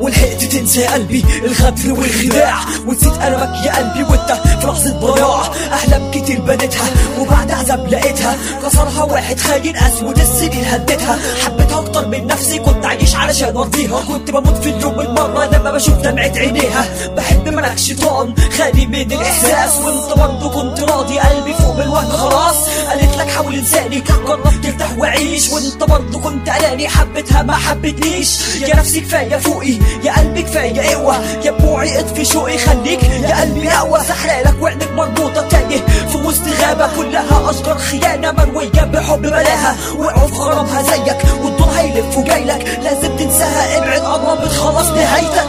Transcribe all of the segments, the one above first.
ولحقت تنسى يا قلبي الغدر والخداع ونسيت قلبك يا قلبي وانت في لحظة ضياع احلام كتير بنيتها وبعد عذاب لقيتها كسرها واحد خاين اسود السنين هديتها حبيتها اكتر من نفسي كنت عايش علشان ارضيها كنت بموت في اليوم المرة لما بشوف دمعة عينيها بحب منك شيطان خالي من الاحساس وانت برضه كنت راضي قلبي فوق بالوهم خلاص قالت لك حاول انساني جربت ترتاح وعيش وانت برضه كنت قلاني حبيتها ما حبتنيش يا نفسي كفايه فوقي يا قلبي كفايه قوه يا بوعي اطفي شوقي خليك يا قلبي اقوى سحرالك وعينك مربوطه تاني في وسط غابه كلها اشجار خيانه مرويه بحب بلاها وقعوا في غرامها زيك والدور هيلف وجايلك لازم تنساها ابعد قربت خلاص نهايتك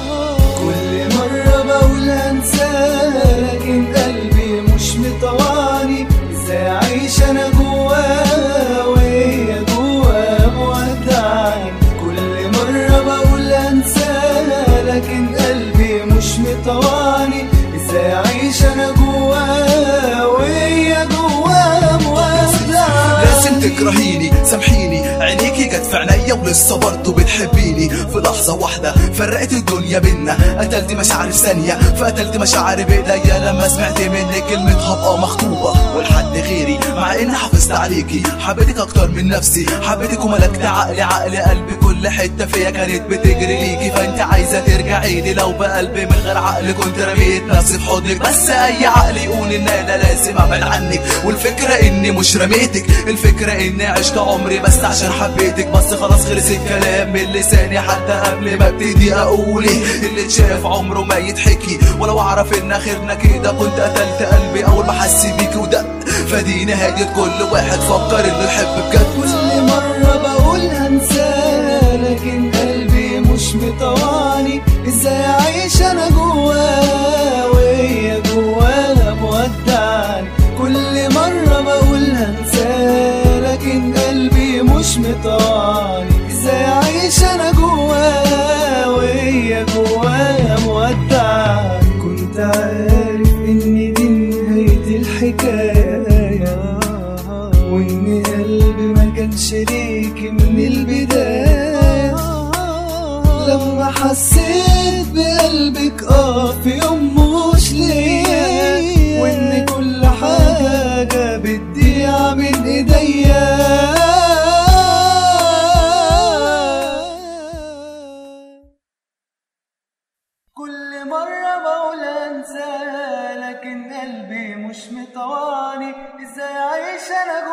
كل مرة بقول انساه لكن قلبي مش مطوعني ازاي اعيش انا جواه وهي جواه مودعني كل مرة بقول انساه لكن قلبي مش مطوعني ازاي اعيش انا جواه وهي جواه مودعني لازم تكرهيني سامحيني عينيكي جت في عينيا ولسه برضه بتحبيني في لحظة واحدة فرقت الدنيا بينا قتلت مشاعري في ثانية فقتلت مشاعري بايديا لما سمعت منك كلمة هبقى مخطوبة ولحد غيري مع اني حافظت عليكي حبيتك اكتر من نفسي حبيتك وملكت عقلي عقل قلبي كل حتة فيا كانت بتجري ليكي فانت عايزة ترجعي لي لو بقلبي من غير عقل كنت رميت نفسي في حضنك بس اي عقل يقول ان انا لازم ابعد عنك والفكرة اني مش رميتك الفكرة اني عشت عمري بس عشان حبيتك بس خلاص خلص الكلام من لساني حتى قبل ما ابتدي اقول إيه اللي اتشاف عمره ما يتحكي ولو اعرف ان اخرنا كده كنت قتلت قلبي اول ما حس بيكي ودق فدي نهاية كل واحد فكر انه يحب بجد كل مرة بقول هنساه لكن قلبي مش مطوعني ازاي اعيش انا جواه وهي جواها مودعني كل مرة بقول هنساه لكن قلبي مش مطوعني ازاي اعيش انا جواه وهي جواها مودعني كنت عارف ان دي نهاية الحكاية وان قلبي ما كانش ليكي من البداية لما حسيت بقلبك اه في يوم مش ليا وان كل حاجة بتضيع من ايديا كل مرة بقول انساه لكن قلبي مش مطوعني ازاي اعيش انا